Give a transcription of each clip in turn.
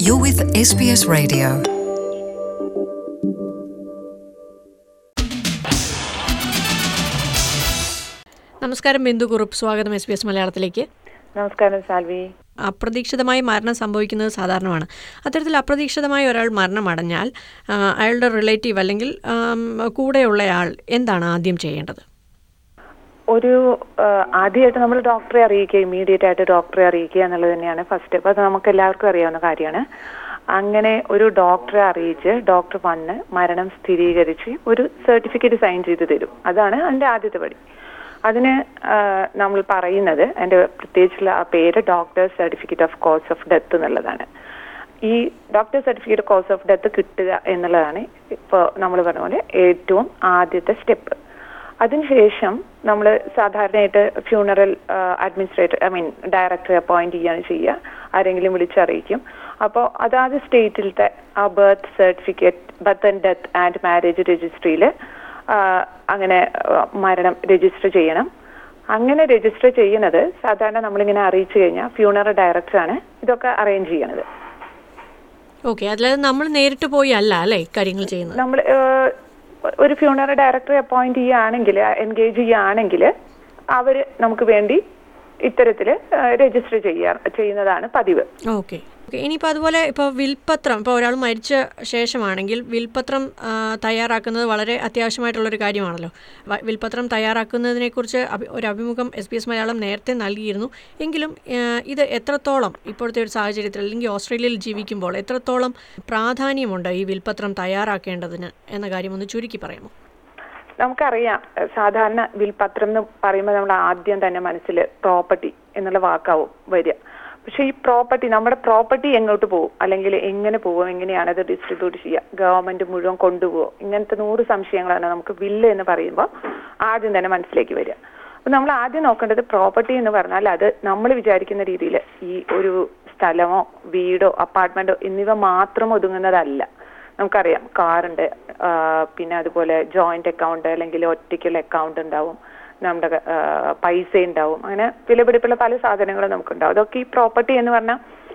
You're with SBS Radio. നമസ്കാരം ബിന്ദു കുറുപ്പ് സ്വാഗതം S B S മലയാളത്തിലേക്ക് നമസ്കാരം സാൽവി അപ്രതീക്ഷിതമായി മരണം സംഭവിക്കുന്നത് സാധാരണമാണ് അത്തരത്തിൽ അപ്രതീക്ഷിതമായി ഒരാൾ മരണമടഞ്ഞാൽ ആ, അയാളുടെ റിലേറ്റീവ് അല്ലെങ്കിൽ ആം, കൂടെയുള്ളയാൾ എന്താണ് ആദ്യം ചെയ്യേണ്ടത് ഒരു ആ, ആദ്യമായിട്ട് നമ്മൾ ഡോക്ടറെ അറിയിക്കുക ഇമ്മീഡിയറ്റ് ആയിട്ട് ഡോക്ടറെ അറിയിക്കുക എന്നുള്ളത് തന്നെയാണ് ഫസ്റ്റ് സ്റ്റെപ്പ് അത് നമുക്ക് എല്ലാവർക്കും അറിയാവുന്ന കാര്യമാണ് അങ്ങനെ ഒരു ഡോക്ടറെ അറിയിച്ച് ഡോക്ടർ വന്ന് മരണം സ്ഥിരീകരിച്ച് ഒരു സർട്ടിഫിക്കറ്റ് സൈൻ ചെയ്ത് തരും അതാണ് അതിന്റെ ആദ്യത്തെ പടി അതിന് ആ, നമ്മൾ പറയുന്നത് അതിന്റെ പ്രത്യേകിച്ചുള്ള ആ പേര് doctor certificate of cause of death എന്നുള്ളതാണ് ഈ doctor certificate cause of death കിട്ടുക എന്നുള്ളതാണ് ഇപ്പോൾ നമ്മൾ പറഞ്ഞ പോലെ ഏറ്റവും ആദ്യത്തെ സ്റ്റെപ്പ് അതിനുശേഷം നമ്മൾ സാധാരണയായിട്ട് ഫ്യൂണറൽ അഡ്മിനിസ്ട്രേറ്റർ ഐ മീൻ ഡയറക്ടറെ അപ്പോയിന്റ് ചെയ്യാണ് ചെയ്യുക ആരെങ്കിലും വിളിച്ചറിയിക്കും അപ്പോൾ അതാത് സ്റ്റേറ്റിലത്തെ ആ birth certificate birth and death and marriage രജിസ്ട്രിയിൽ അങ്ങനെ ആ, മരണം രജിസ്റ്റർ ചെയ്യണം അങ്ങനെ രജിസ്റ്റർ ചെയ്യുന്നത് സാധാരണ നമ്മളിങ്ങനെ അറിയിച്ചു കഴിഞ്ഞാൽ ഫ്യൂണറൽ ഡയറക്ടറാണ് ഇതൊക്കെ അറേഞ്ച് ചെയ്യണത് ഓക്കെ അല്ലാതെ നമ്മൾ നേരിട്ട് പോയി അല്ല അല്ലേ ഇക്കാര്യങ്ങൾ ചെയ്യുന്നത് നമ്മൾ ഒരു ഫ്യൂണറൽ ഡയറക്ടറെ അപ്പോയിന്റ് ചെയ്യുകയാണെങ്കിൽ എൻഗേജ് ചെയ്യുകയാണെങ്കിൽ അവർ നമുക്ക് വേണ്ടി ഇത്തരത്തിൽ രജിസ്റ്റർ ചെയ്യാ ചെയ്യുന്നതാണ് പതിവ് ഓക്കെ ഓക്കെ ഇനിയിപ്പോൾ അതുപോലെ ഇപ്പോൾ വിൽപത്രം ഇപ്പോൾ ഒരാൾ മരിച്ച ശേഷമാണെങ്കിൽ വിൽപത്രം ആ, തയ്യാറാക്കുന്നത് വളരെ അത്യാവശ്യമായിട്ടുള്ളൊരു കാര്യമാണല്ലോ വ- വിൽപത്രം തയ്യാറാക്കുന്നതിനെക്കുറിച്ച് അഭി ഒരു അഭിമുഖം എസ് ബി എസ് മലയാളം നേരത്തെ നൽകിയിരുന്നു എങ്കിലും ആ, ഇത് എത്രത്തോളം ഇപ്പോഴത്തെ ഒരു സാഹചര്യത്തിൽ അല്ലെങ്കിൽ ഓസ്ട്രേലിയയിൽ ജീവിക്കുമ്പോൾ എത്രത്തോളം പ്രാധാന്യമുണ്ട് ഈ വിൽപത്രം തയ്യാറാക്കേണ്ടതിന് എന്ന കാര്യം ഒന്ന് ചുരുക്കി പറയാമോ നമുക്കറിയാം ഏഹ് സാധാരണ വിൽപത്രം എന്ന് പറയുമ്പോൾ നമ്മൾ ആദ്യം തന്നെ മനസ്സിൽ പ്രോപ്പർട്ടി എന്നുള്ള വാക്കാവും വരിക പക്ഷെ ഈ പ്രോപ്പർട്ടി നമ്മുടെ പ്രോപ്പർട്ടി എങ്ങോട്ട് പോകും അല്ലെങ്കിൽ എങ്ങനെ പോകും എങ്ങനെയാണ് അത് ഡിസ്ട്രിബ്യൂട്ട് ചെയ്യുക ഗവൺമെന്റ് മുഴുവൻ കൊണ്ടുപോകുമോ ഇങ്ങനത്തെ നൂറ് സംശയങ്ങളാണ് നമുക്ക് വില്ല് എന്ന് പറയുമ്പോൾ ആദ്യം തന്നെ മനസ്സിലേക്ക് വരിക അപ്പൊ നമ്മൾ ആദ്യം നോക്കേണ്ടത് പ്രോപ്പർട്ടി എന്ന് പറഞ്ഞാൽ അത് നമ്മൾ വിചാരിക്കുന്ന രീതിയിൽ ഈ ഒരു സ്ഥലമോ വീടോ അപ്പാർട്ട്മെന്റോ എന്നിവ മാത്രം ഒതുങ്ങുന്നതല്ല നമുക്കറിയാം കാറുണ്ട് പിന്നെ അതുപോലെ ജോയിന്റ് അക്കൗണ്ട് അല്ലെങ്കിൽ ഒറ്റയ്ക്കുള്ള അക്കൗണ്ട് ഉണ്ടാവും നമ്മുടെ ആ, പൈസ ഉണ്ടാവും അങ്ങനെ വിലപിടിപ്പുള്ള പല സാധനങ്ങളും നമുക്കുണ്ടാവും അതൊക്കെ ഈ പ്രോപ്പർട്ടി എന്ന് പറഞ്ഞ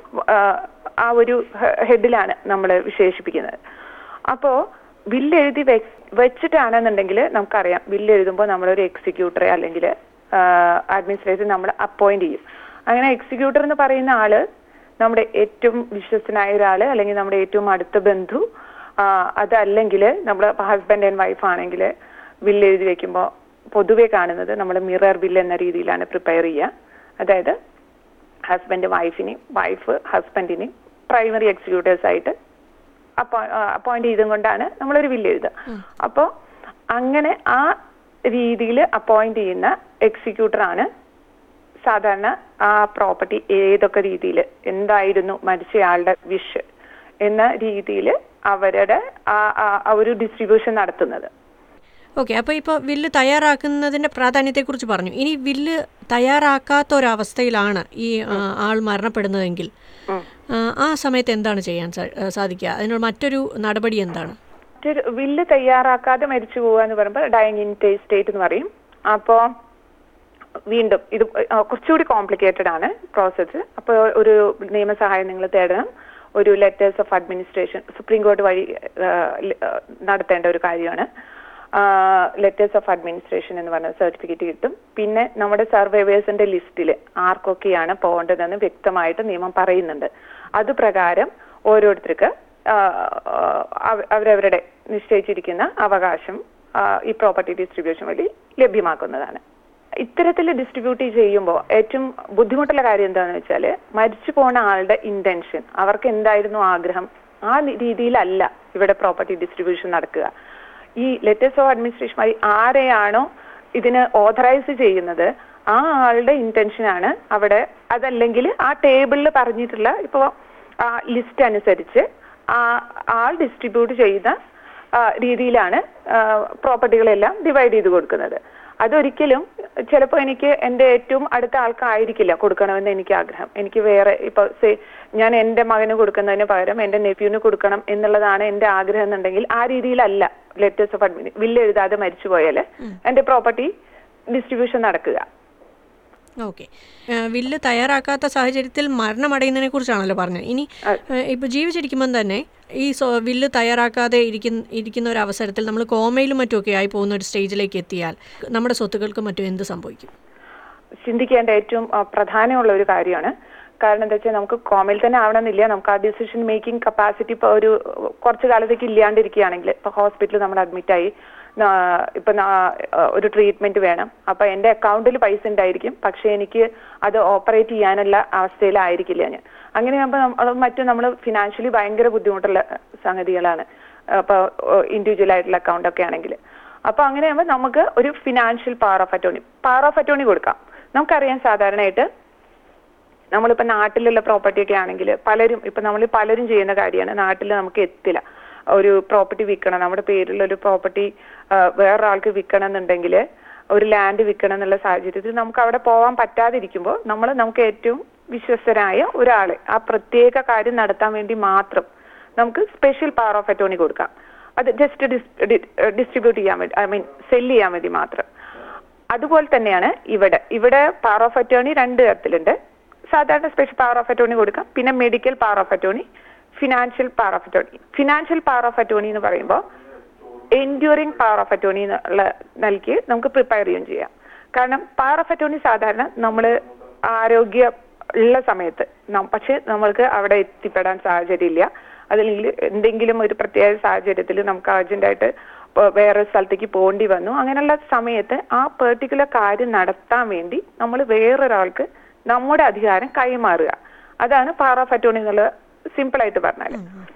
ആ ഒരു ഹെഡിലാണ് നമ്മൾ വിശേഷിപ്പിക്കുന്നത് അപ്പോ ബില്ല് എഴുതി വെ- വെച്ചിട്ടാണെന്നുണ്ടെങ്കിൽ നമുക്കറിയാം ബില്ല് എഴുതുമ്പോൾ നമ്മളൊരു എക്സിക്യൂട്ടറെ അല്ലെങ്കിൽ അഡ്മിനിസ്ട്രേറ്റർ നമ്മൾ അപ്പോയിന്റ് ചെയ്യും അങ്ങനെ എക്സിക്യൂട്ടർ എന്ന് പറയുന്ന ആള് നമ്മുടെ ഏറ്റവും വിശ്വസ്തനായ ഒരാള് അല്ലെങ്കിൽ നമ്മുടെ ഏറ്റവും അടുത്ത ബന്ധു ആ, അതല്ലെങ്കിൽ നമ്മുടെ ഹസ്ബൻഡ് ആൻഡ് വൈഫ് ആണെങ്കിൽ ബില്ല് എഴുതി വെക്കുമ്പോൾ പൊതുവെ കാണുന്നത് നമ്മൾ മിറർ ബില്ല് എന്ന രീതിയിലാണ് പ്രിപ്പയർ ചെയ്യുക അതായത് ഹസ്ബൻഡ് വൈഫിനെയും വൈഫ് ഹസ്ബൻഡിനെയും പ്രൈമറി എക്സിക്യൂട്ടീവ്സ് ആയിട്ട് അപ്പോയിന്റ് ചെയ്തും കൊണ്ടാണ് നമ്മളൊരു ബില്ല് എഴുതുക അപ്പോൾ അങ്ങനെ ആ രീതിയിൽ അപ്പോയിന്റ് ചെയ്യുന്ന എക്സിക്യൂട്ടറാണ് സാധാരണ ആ പ്രോപ്പർട്ടി ഏതൊക്കെ രീതിയിൽ എന്തായിരുന്നു മരിച്ചയാളുടെ വിഷ് എന്ന രീതിയിൽ അവരുടെ ആ ആ- ആ ഒരു ഡിസ്ട്രിബ്യൂഷൻ നടത്തുന്നത് ഓക്കെ അപ്പോൾ ഇപ്പോൾ വില്ല് തയ്യാറാക്കുന്നതിൻ്റെ പ്രാധാന്യത്തെക്കുറിച്ച് പറഞ്ഞു ഇനി വില്ല് തയ്യാറാക്കാത്ത ഒരവസ്ഥയിലാണ് ഈ ആ, ആൾ മരണപ്പെടുന്നതെങ്കിൽ ആ, ആ സമയത്ത് എന്താണ് ചെയ്യാൻ സാ- ആ, സാധിക്കുക അതിനുള്ള മറ്റൊരു നടപടി എന്താണ് മറ്റൊരു വില്ല് തയ്യാറാക്കാതെ മരിച്ചു പോവുക എന്ന് പറയുമ്പോൾ ഡൈങ് ഇൻ സ്റ്റേറ്റ് എന്ന് പറയും അപ്പോൾ വീണ്ടും ഇത് ആ, കുറച്ചുകൂടി കോംപ്ലിക്കേറ്റഡ് ആണ് പ്രോസസ്സ് അപ്പോൾ ഒരു നിയമസഹായം നിങ്ങൾ തേടണം ഒരു ലെറ്റേഴ്സ് ഓഫ് അഡ്മിനിസ്ട്രേഷൻ സുപ്രീം കോടതി വഴി ആ, ല- ആ, നടത്തേണ്ട ഒരു കാര്യമാണ് ലെറ്റേഴ്സ് ഓഫ് അഡ്മിനിസ്ട്രേഷൻ എന്ന് പറഞ്ഞ സർട്ടിഫിക്കറ്റ് കിട്ടും പിന്നെ നമ്മുടെ സർവൈവേഴ്സിന്റെ ലിസ്റ്റിൽ ആർക്കൊക്കെയാണ് പോകേണ്ടതെന്ന് വ്യക്തമായിട്ട് നിയമം പറയുന്നുണ്ട് അത് പ്രകാരം ഓരോരുത്തർക്ക് ആ, ആ, അവ- അവരവരുടെ നിശ്ചയിച്ചിരിക്കുന്ന അവകാശം ആ, ഈ പ്രോപ്പർട്ടി ഡിസ്ട്രിബ്യൂഷൻ വഴി ലഭ്യമാക്കുന്നതാണ് ഇത്തരത്തിൽ ഡിസ്ട്രിബ്യൂട്ട് ചെയ്യുമ്പോൾ ഏറ്റവും ബുദ്ധിമുട്ടുള്ള കാര്യം എന്താണെന്ന് വെച്ചാൽ മരിച്ചു പോണ ആളുടെ ഇന്റൻഷൻ അവർക്ക് എന്തായിരുന്നു ആഗ്രഹം ആ നി- രീതിയിലല്ല ഇവിടെ പ്രോപ്പർട്ടി ഡിസ്ട്രിബ്യൂഷൻ നടക്കുക ഈ ലെറ്റേഴ്സ് ഓഫ് അഡ്മിനിസ്ട്രേഷൻ വഴി ആരെയാണോ ഇതിന് ഓഥറൈസ് ചെയ്യുന്നത് ആ ആളുടെ ഇന്റൻഷനാണ് അവിടെ അതല്ലെങ്കിൽ ആ ടേബിളിൽ പറഞ്ഞിട്ടുള്ള ഇപ്പോൾ ആ ലിസ്റ്റ് അനുസരിച്ച് ആ ആൾ ഡിസ്ട്രിബ്യൂട്ട് ചെയ്യുന്ന ആ, രീതിയിലാണ് പ്രോപ്പർട്ടികളെല്ലാം ഡിവൈഡ് ചെയ്ത് കൊടുക്കുന്നത് അതൊരിക്കലും ചിലപ്പോൾ എനിക്ക് എൻ്റെ ഏറ്റവും അടുത്ത ആൾക്കായിരിക്കില്ല കൊടുക്കണമെന്ന് എനിക്ക് ആഗ്രഹം എനിക്ക് വേറെ ഇപ്പൊ സേ ഞാൻ എൻ്റെ മകന് കൊടുക്കുന്നതിന് പകരം എൻ്റെ നെഫ്യൂന് കൊടുക്കണം എന്നുള്ളതാണ് എൻ്റെ ആഗ്രഹം എന്നുണ്ടെങ്കിൽ ആ രീതിയിലല്ല ലെറ്റേഴ്സ് ഓഫ് അഡ്മിനി ബില്ല് എഴുതാതെ മരിച്ചു പോയാൽ എൻ്റെ പ്രോപ്പർട്ടി ഡിസ്ട്രിബ്യൂഷൻ നടക്കുക ഓക്കെ വില്ല് തയ്യാറാക്കാത്ത സാഹചര്യത്തിൽ മരണമടയുന്നതിനെ കുറിച്ചാണല്ലോ പറഞ്ഞത് ഇനി ഇപ്പോൾ ജീവിച്ചിരിക്കുമ്പം തന്നെ ഈ സോ വില്ല് തയ്യാറാക്കാതെ ഇരിക്കുന്ന ഇരിക്കുന്ന ഒരു അവസരത്തിൽ നമ്മൾ കോമയിലും മറ്റുമൊക്കെ ആയി പോകുന്ന ഒരു സ്റ്റേജിലേക്ക് എത്തിയാൽ നമ്മുടെ സ്വത്തുക്കൾക്ക് മറ്റും എന്ത് സംഭവിക്കും ചിന്തിക്കേണ്ട ഏറ്റവും ആ, പ്രധാനമുള്ള ഒരു കാര്യമാണ് കാരണം എന്താ വെച്ചാൽ നമുക്ക് കോമയിൽ തന്നെ ആവണമെന്നില്ല നമുക്ക് ആ ഡിസിഷൻ മേക്കിംഗ് കപ്പാസിറ്റി ഇപ്പോൾ ഒരു കുറച്ച് കാലത്തേക്ക് ഇല്ലാണ്ടിരിക്കുകയാണെങ്കിൽ ഇപ്പോൾ ഹോസ്പിറ്റലിൽ നമ്മൾ അഡ്മിറ്റ് ആയി നാ- ഇപ്പൊ നാ- ഒരു ട്രീറ്റ്മെന്റ് വേണം അപ്പൊ എന്റെ അക്കൗണ്ടിൽ പൈസ ഉണ്ടായിരിക്കും പക്ഷെ എനിക്ക് അത് ഓപ്പറേറ്റ് ചെയ്യാനുള്ള അവസ്ഥയിലായിരിക്കില്ല ഞാൻ അങ്ങനെയാകുമ്പോൾ അത് മറ്റും നമ്മൾ ഫിനാൻഷ്യലി ഭയങ്കര ബുദ്ധിമുട്ടുള്ള സംഗതികളാണ് അപ്പോൾ ഇൻഡിവിജ്വൽ ആയിട്ടുള്ള അക്കൗണ്ട് ഒക്കെ ആണെങ്കിൽ അപ്പൊ അങ്ങനെയാകുമ്പോൾ നമുക്ക് ഒരു financial power of attorney power of attorney കൊടുക്കാം നമുക്കറിയാം സാധാരണയായിട്ട് നമ്മളിപ്പോ നാട്ടിലുള്ള പ്രോപ്പർട്ടി ഒക്കെ ആണെങ്കിൽ പലരും ഇപ്പൊ നമ്മൾ പലരും ചെയ്യുന്ന കാര്യമാണ് നാട്ടിൽ നമുക്ക് എത്തില്ല ഒരു പ്രോപ്പർട്ടി വിൽക്കണം നമ്മുടെ പേരിലുള്ള ഒരു പ്രോപ്പർട്ടി വേറൊരാൾക്ക് വിൽക്കണം എന്നുണ്ടെങ്കിൽ ഒരു ലാൻഡ് വിൽക്കണം എന്നുള്ള സാഹചര്യത്തിൽ നമുക്ക് അവിടെ പോകാൻ പറ്റാതിരിക്കുമ്പോൾ നമ്മൾ നമുക്ക് ഏറ്റവും വിശ്വസ്തരായ ഒരാളെ ആ പ്രത്യേക കാര്യം നടത്താൻ വേണ്ടി മാത്രം നമുക്ക് സ്പെഷ്യൽ പവർ ഓഫ് അറ്റോണി കൊടുക്കാം അത് ജസ്റ്റ് ഡിസ്ട്രിബ്യൂട്ട് ചെയ്യാൻ വേണ്ടി ഐ മീൻ സെല് ചെയ്യാൻ വേണ്ടി മാത്രം അതുപോലെ തന്നെയാണ് ഇവിടെ ഇവിടെ പവർ ഓഫ് അറ്റോണി രണ്ട് തരത്തിലുണ്ട് സാധാരണ സ്പെഷ്യൽ പവർ ഓഫ് അറ്റോണി കൊടുക്കാം പിന്നെ medical power of attorney financial power of attorney financial power of attorney എന്ന് പറയുമ്പോൾ എൻഡ്യൂറിംഗ് പവർ ഓഫ് അറ്റോണി എന്നുള്ള നൽകി നമുക്ക് പ്രിപ്പയർ ചെയ്യുകയും ചെയ്യാം കാരണം പവർ ഓഫ് അറ്റോണി സാധാരണ നമ്മൾ ആരോഗ്യ ഉള്ള സമയത്ത് നം- പക്ഷെ നമ്മൾക്ക് അവിടെ എത്തിപ്പെടാൻ സാഹചര്യമില്ല അതല്ലെങ്കിൽ എന്തെങ്കിലും ഒരു പ്രത്യേക സാഹചര്യത്തിൽ നമുക്ക് അർജന്റായിട്ട് വേറെ സ്ഥലത്തേക്ക് പോകേണ്ടി വന്നു അങ്ങനെയുള്ള സമയത്ത് ആ പെർട്ടിക്കുലർ കാര്യം നടത്താൻ വേണ്ടി നമ്മൾ വേറൊരാൾക്ക് നമ്മുടെ അധികാരം കൈമാറുക അതാണ് പവർ ഓഫ് അറ്റോണി എന്നുള്ളത് സിമ്പിൾ ആയിട്ട് പറഞ്ഞാൽ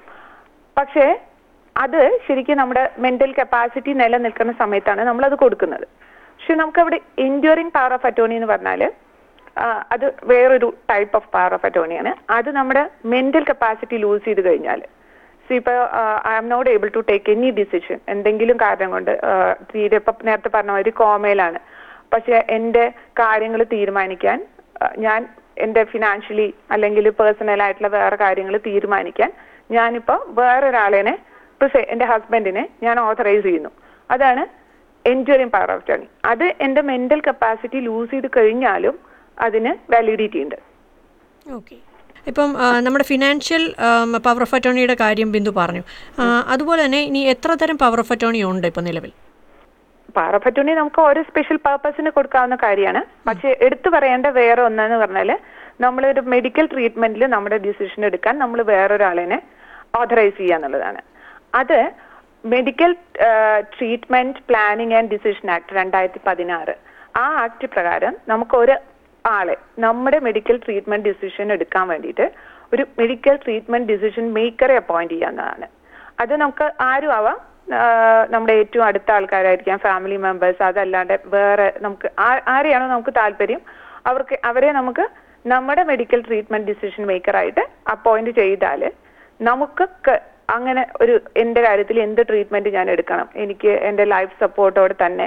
പക്ഷേ അത് ശരിക്കും നമ്മുടെ മെന്റൽ കപ്പാസിറ്റി നിലനിൽക്കുന്ന സമയത്താണ് നമ്മൾ അത് കൊടുക്കുന്നത് പക്ഷെ നമുക്കവിടെ എൻഡ്യൂറിംഗ് പവർ ഓഫ് അറ്റോണി എന്ന് പറഞ്ഞാൽ അത് വേറൊരു ടൈപ്പ് ഓഫ് പവർ ഓഫ് അറ്റോണിയാണ് അത് നമ്മുടെ മെന്റൽ കപ്പാസിറ്റി ലൂസ് ചെയ്ത് കഴിഞ്ഞാൽ സോ ഇപ്പോൾ I am not able to take any decision എന്തെങ്കിലും കാരണം കൊണ്ട് ആ, തീരെ ഇപ്പം നേരത്തെ പറഞ്ഞ ഒരു കോമയിലാണ് പക്ഷെ എൻ്റെ കാര്യങ്ങൾ തീരുമാനിക്കാൻ ആ, ഞാൻ എൻ്റെ ഫിനാൻഷ്യലി അല്ലെങ്കിൽ പേഴ്സണൽ ആയിട്ടുള്ള വേറെ കാര്യങ്ങൾ തീരുമാനിക്കാൻ ഞാനിപ്പോൾ വേറൊരാളെ ഇപ്പൊ എൻ്റെ ഹസ്ബൻഡിനെ ഞാൻ ഓതറൈസ് ചെയ്യുന്നു അതാണ് എൻജോയിങ് പവർ ഓഫ് ടേണി അത് എൻ്റെ മെന്റൽ കപ്പാസിറ്റി ലൂസ് ചെയ്ത് കഴിഞ്ഞാലും അതിന് വാലിഡിറ്റി ഉണ്ട് ഓക്കെ ഇപ്പം ആ, നമ്മുടെ ഫിനാൻഷ്യൽ പവർ ഓഫ് അറ്റോണിയുടെ കാര്യം ബിന്ദു പറഞ്ഞു ആ, അതുപോലെ തന്നെ ഇനി എത്ര തരം പവർ ഓഫ് അറ്റോണി ഉണ്ട് ഇപ്പം നിലവിൽ പവർ ഓഫ് അറ്റോണി നമുക്ക് ഓരോ സ്പെഷ്യൽ പർപ്പസിന് കൊടുക്കാവുന്ന കാര്യമാണ് പക്ഷെ എടുത്തു പറയേണ്ട വേറെ ഒന്നെന്ന് പറഞ്ഞാൽ നമ്മളൊരു മെഡിക്കൽ ട്രീറ്റ്മെന്റിൽ നമ്മുടെ ഡിസിഷൻ എടുക്കാൻ നമ്മൾ വേറൊരാളിനെ ഓഥറൈസ് ചെയ്യുക എന്നുള്ളതാണ് അത് medical treatment planning and decision act രണ്ടായിരത്തി പതിനാറ് ആ ആക്ട് പ്രകാരം നമുക്ക് ഒരു ആളെ നമ്മുടെ മെഡിക്കൽ ട്രീറ്റ്മെന്റ് ഡിസിഷൻ എടുക്കാൻ വേണ്ടിയിട്ട് ഒരു മെഡിക്കൽ ട്രീറ്റ്മെന്റ് ഡിസിഷൻ മേക്കറെ അപ്പോയിന്റ് ചെയ്യാവുന്നതാണ് അത് നമുക്ക് ആരും ആവാം ആഹ് നമ്മുടെ ഏറ്റവും അടുത്ത ആൾക്കാരായിരിക്കാം ഫാമിലി മെമ്പേഴ്സ് അതല്ലാണ്ട് വേറെ നമുക്ക് ആ- ആരെയാണോ നമുക്ക് താല്പര്യം അവർക്ക് അവരെ നമുക്ക് നമ്മുടെ മെഡിക്കൽ ട്രീറ്റ്മെന്റ് ഡിസിഷൻ മേക്കറായിട്ട് അപ്പോയിന്റ് ചെയ്താൽ നമുക്ക് ക- അങ്ങനെ ഒരു എന്റെ കാര്യത്തിൽ എന്ത് ട്രീറ്റ്മെന്റ് ഞാൻ എടുക്കണം എനിക്ക് എന്റെ ലൈഫ് സപ്പോർട്ടോടെ തന്നെ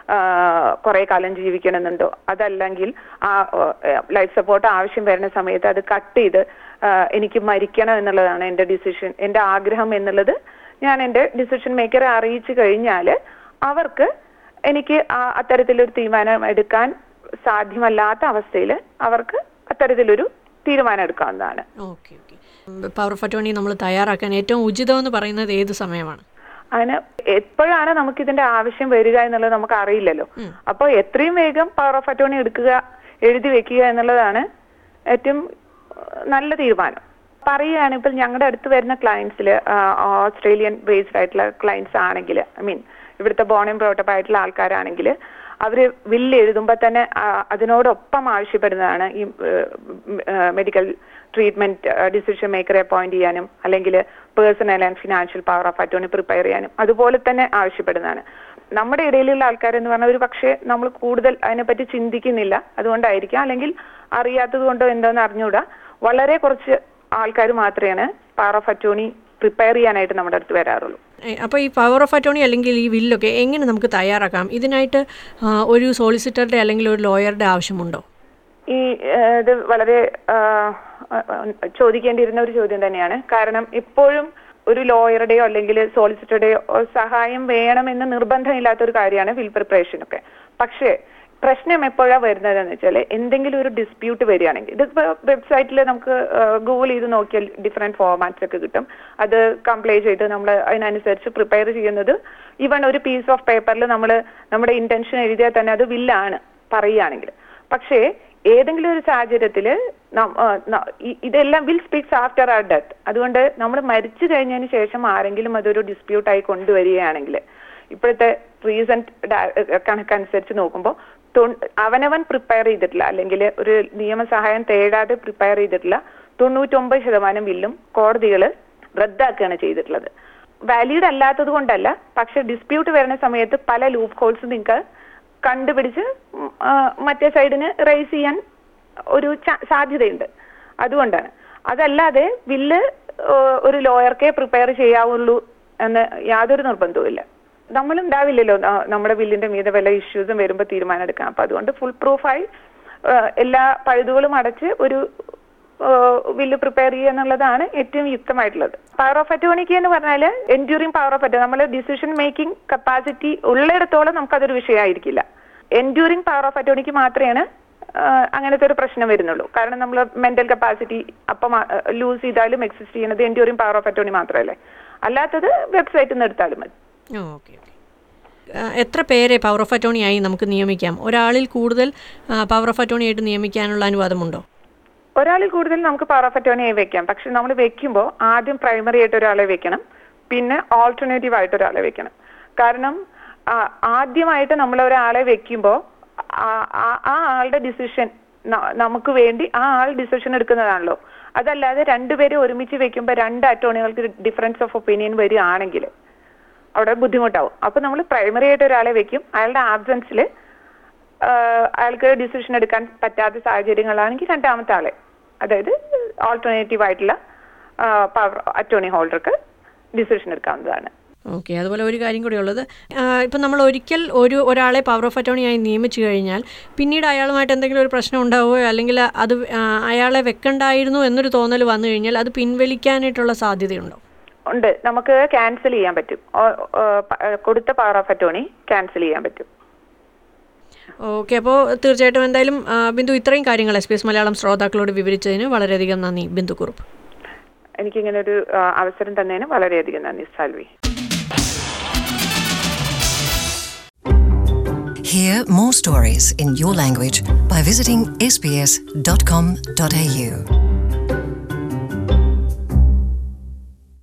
കുറെ കാലം ജീവിക്കണമെന്നുണ്ടോ അതല്ലെങ്കിൽ ആ ലൈഫ് സപ്പോർട്ട് ആവശ്യം വരുന്ന സമയത്ത് അത് കട്ട് ചെയ്ത് ആ, എനിക്ക് മരിക്കണം എന്നുള്ളതാണ് എന്റെ ഡിസിഷൻ എന്റെ ആഗ്രഹം എന്നുള്ളത് ഞാൻ എന്റെ ഡിസിഷൻ മേക്കറെ അറിയിച്ചു കഴിഞ്ഞാൽ അവർക്ക് എനിക്ക് ആ അത്തരത്തിലൊരു തീരുമാനം എടുക്കാൻ സാധ്യമല്ലാത്ത അവസ്ഥയിൽ അവർക്ക് അത്തരത്തിലൊരു തീരുമാനം എടുക്കാവുന്നതാണ് okay okay power of attorney നമ്മൾ തയ്യാറാക്കാൻ ഏറ്റവും ഉചിതമെന്ന് പറയുന്നത് ഏത് സമയമാണ് അതിന് എപ്പോഴാണ് നമുക്ക് ഇതിന്റെ ആവശ്യം വരിക എന്നുള്ളത് നമുക്ക് അറിയില്ലല്ലോ അപ്പോൾ എത്രയും വേഗം പവർ ഓഫ് അറ്റോണി എടുക്കുക എഴുതി വെക്കുക എന്നുള്ളതാണ് ഏറ്റവും ഏഹ്, നല്ല തീരുമാനം പറയുകയാണ് ഇപ്പം ഞങ്ങളുടെ അടുത്ത് വരുന്ന ക്ലയൻസിൽ ഓസ്ട്രേലിയൻ ബേസ്ഡ് ആയിട്ടുള്ള ക്ലയൻസ് ആണെങ്കിൽ ഐ മീൻ ഇവിടുത്തെ ബോണിം പ്രോട്ടപ്പ് ആയിട്ടുള്ള ആൾക്കാരാണെങ്കിൽ അവര് വില്ല് എഴുതുമ്പോൾ തന്നെ ആ, അതിനോടൊപ്പം ആവശ്യപ്പെടുന്നതാണ് ഈ മെഡിക്കൽ ട്രീറ്റ്മെന്റ് ഡിസിഷൻ മേക്കറെ അപ്പോയിന്റ് ചെയ്യാനും അല്ലെങ്കിൽ personal and financial power of attorney prepare ചെയ്യാനും അതുപോലെ തന്നെ ആവശ്യപ്പെടുന്നതാണ് നമ്മുടെ ഇടയിലുള്ള ആൾക്കാരെന്ന് പറഞ്ഞാൽ ഒരു പക്ഷേ നമ്മൾ കൂടുതൽ അതിനെപ്പറ്റി ചിന്തിക്കുന്നില്ല അതുകൊണ്ടായിരിക്കാം അല്ലെങ്കിൽ അറിയാത്തത് കൊണ്ടോ എന്തോന്ന് അറിഞ്ഞുകൂടാ വളരെ കുറച്ച് ആൾക്കാർ മാത്രമേ പവർ ഓഫ് അറ്റോണി പ്രിപ്പയർ ചെയ്യാനായിട്ട് നമ്മുടെ അടുത്ത് വരാറുള്ളൂ അപ്പോൾ ഈ പവർ ഓഫ് അറ്റോണി അല്ലെങ്കിൽ ഈ വില്ലൊക്കെ എങ്ങനെ നമുക്ക് തയ്യാറാക്കാം ഇതിനായിട്ട് ആ, ഒരു സോളിസിറ്ററുടെ അല്ലെങ്കിൽ ഒരു ലോയറുടെ ആവശ്യമുണ്ടോ ഈ ഏഹ്, ഇത് വളരെ ആഹ്, ആഹ്, ചോദിക്കേണ്ടിയിരുന്ന ഒരു ചോദ്യം തന്നെയാണ് കാരണം ഇപ്പോഴും ഒരു ലോയറുടെയോ അല്ലെങ്കിൽ സോളിസിറ്ററുടെയോ സഹായം വേണമെന്ന് നിർബന്ധമില്ലാത്ത ഒരു കാര്യമാണ് വിൽ പ്രിപ്പറേഷൻ ഒക്കെ പക്ഷേ പ്രശ്നം എപ്പോഴാണ് വരുന്നതെന്ന് വെച്ചാൽ എന്തെങ്കിലും ഒരു ഡിസ്പ്യൂട്ട് വരികയാണെങ്കിൽ ഇതിപ്പോൾ വെബ്സൈറ്റിൽ നമുക്ക് ഗൂഗിൾ ചെയ്ത് നോക്കിയാൽ ഡിഫറെൻറ്റ് ഫോർമാറ്റ്സ് ഒക്കെ കിട്ടും അത് കംപ്ലൈ ചെയ്ത് നമ്മൾ അതിനനുസരിച്ച് പ്രിപ്പയർ ചെയ്യുന്നത് ഈവൺ ഒരു പീസ് ഓഫ് പേപ്പറിൽ നമ്മൾ നമ്മുടെ ഇന്റൻഷൻ എഴുതിയാൽ തന്നെ അത് വില്ലാണ് പറയുകയാണെങ്കിൽ പക്ഷേ ഏതെങ്കിലും ഒരു സാഹചര്യത്തിൽ ഇതെല്ലാം will speaks after our death അതുകൊണ്ട് നമ്മൾ മരിച്ചു കഴിഞ്ഞതിന് ശേഷം ആരെങ്കിലും അതൊരു ഡിസ്പ്യൂട്ടായി കൊണ്ടുവരികയാണെങ്കിൽ ഇപ്പോഴത്തെ റീസെന്റ് കണക്കനുസരിച്ച് നോക്കുമ്പോൾ അവനവൻ പ്രിപ്പയർ ചെയ്തിട്ടില്ല അല്ലെങ്കിൽ ഒരു നിയമസഹായം തേടാതെ പ്രിപ്പയർ ചെയ്തിട്ടില്ല തൊണ്ണൂറ്റൊമ്പത് ശതമാനം ബില്ലും കോടതികൾ റദ്ദാക്കുകയാണ് ചെയ്തിട്ടുള്ളത് വാലിഡ് അല്ലാത്തത് കൊണ്ടല്ല പക്ഷെ ഡിസ്പ്യൂട്ട് വരുന്ന സമയത്ത് പല ലൂപ്പ് ഹോൾസ് നിങ്ങൾക്ക് കണ്ടുപിടിച്ച് മറ്റേ സൈഡിന് റേസ് ചെയ്യാൻ ഒരു സാധ്യതയുണ്ട് അതുകൊണ്ടാണ് അതല്ലാതെ ബില്ല് ഒരു ലോയർക്കേ പ്രിപ്പയർ ചെയ്യാവുള്ളൂ എന്ന് യാതൊരു നിർബന്ധവുമില്ല നമ്മളുണ്ടാവില്ലല്ലോ നമ്മുടെ ബില്ലിന്റെ മീതെ വല്ല ഇഷ്യൂസും വരുമ്പോൾ തീരുമാനം എടുക്കാം അപ്പൊ അതുകൊണ്ട് ഫുൾ പ്രൂഫായി എല്ലാ പഴുതുകളും അടച്ച് ഒരു ബില്ല് പ്രിപ്പയർ ചെയ്യുക എന്നുള്ളതാണ് ഏറ്റവും യുക്തമായിട്ടുള്ളത് പവർ ഓഫ് അറ്റോണിക്ക് എന്ന് പറഞ്ഞാൽ എൻഡ്യൂറിംഗ് പവർ ഓഫ് അറ്റോ നമ്മൾ ഡിസിഷൻ മേക്കിംഗ് കപ്പാസിറ്റി ഉള്ളിടത്തോളം നമുക്കതൊരു വിഷയമായിരിക്കില്ല എൻഡ്യൂറിംഗ് പവർ ഓഫ് അറ്റോണിക്ക് മാത്രമേ അങ്ങനത്തെ ഒരു പ്രശ്നം വരുന്നുള്ളൂ കാരണം നമ്മൾ മെന്റൽ കപ്പാസിറ്റി അപ്പം ലൂസ് ചെയ്താലും എക്സിസ്റ്റ് ചെയ്യുന്നത് എൻഡ്യൂറിംഗ് പവർ ഓഫ് അറ്റോണി മാത്രമല്ലേ അല്ലാത്തത് വെബ്സൈറ്റിൽ നിന്ന് എടുത്താലും മതി ഓക്കെ എത്ര പേരെ പവർ ഓഫ് അറ്റോണി ആയി നമുക്ക് നിയമിക്കാം ഒരാളിൽ കൂടുതൽ പവർ ഓഫ് അറ്റോണി ആയിട്ട് നിയമിക്കാനുള്ള അനുവാദമുണ്ടോ ഒരാളിൽ കൂടുതൽ നമുക്ക് പവർ ഓഫ് അറ്റോണിയായി വെക്കാം പക്ഷെ നമ്മൾ വെക്കുമ്പോൾ ആദ്യം പ്രൈമറി ആയിട്ട് ഒരാളെ വെക്കണം പിന്നെ ഓൾട്ടർനേറ്റീവ് ആയിട്ട് ഒരാളെ വെക്കണം കാരണം ആദ്യമായിട്ട് നമ്മൾ ഒരാളെ വെക്കുമ്പോൾ ആ ആളുടെ ഡിസിഷൻ നമുക്ക് വേണ്ടി ആ ആൾ ഡിസിഷൻ എടുക്കുന്നതാണല്ലോ അതല്ലാതെ രണ്ടുപേരെ ഒരുമിച്ച് വെക്കുമ്പോൾ രണ്ട് അറ്റോണികൾക്ക് ഡിഫറൻസ് ഓഫ് ഒപ്പീനിയൻ വരികയാണെങ്കിൽ അവിടെ ബുദ്ധിമുട്ടാവും അപ്പൊ നമ്മൾ പ്രൈമറി ആയിട്ട് ഒരാളെ വെക്കും അയാളുടെ ആബ്സെൻസിൽ അയാൾക്ക് ഡിസിഷൻ എടുക്കാൻ പറ്റാത്ത സാഹചര്യങ്ങളാണെങ്കിൽ രണ്ടാമത്തെ ആളെ അതായത് ഓൾട്ടർനേറ്റീവ് ആയിട്ടുള്ള പവർ അറ്റോർണി ഹോൾഡർക്ക് ഡിസിഷൻ എടുക്കാവുന്നതാണ് ഓക്കെ അതുപോലെ ഒരു കാര്യം കൂടി ഉള്ളത് ഇപ്പം നമ്മൾ ഒരിക്കൽ ഒരു ഒരാളെ പവർ ഓഫ് അറ്റോർണിയായി നിയമിച്ചു കഴിഞ്ഞാൽ പിന്നീട് അയാളുമായിട്ട് എന്തെങ്കിലും ഒരു പ്രശ്നം ഉണ്ടാവുകയോ അല്ലെങ്കിൽ അത് അയാളെ വെക്കണ്ടായിരുന്നു എന്നൊരു തോന്നൽ വന്നു കഴിഞ്ഞാൽ അത് പിൻവലിക്കാനായിട്ടുള്ള സാധ്യതയുണ്ടോ ഉണ്ട് നമുക്ക് ക്യാൻസൽ ചെയ്യാൻ പറ്റും കൊടുത്ത പവർ ഓഫ് അറ്റോർണി ക്യാൻസൽ ചെയ്യാൻ പറ്റും ഓക്കെ അപ്പോൾ തീർച്ചയായിട്ടും എന്തായാലും ബിന്ദു ഇത്രയും കാര്യങ്ങൾ എസ് പി എസ് മലയാളം ശ്രോതാക്കളോട് വിവരിച്ചതിന് വളരെയധികം നന്ദി ബിന്ദു കുറുപ്പ് എനിക്കിങ്ങനെ ഒരു അവസരം തന്നതിന് വളരെയധികം നന്ദി Salvi Hear more stories in your language by visiting sbs.com.au.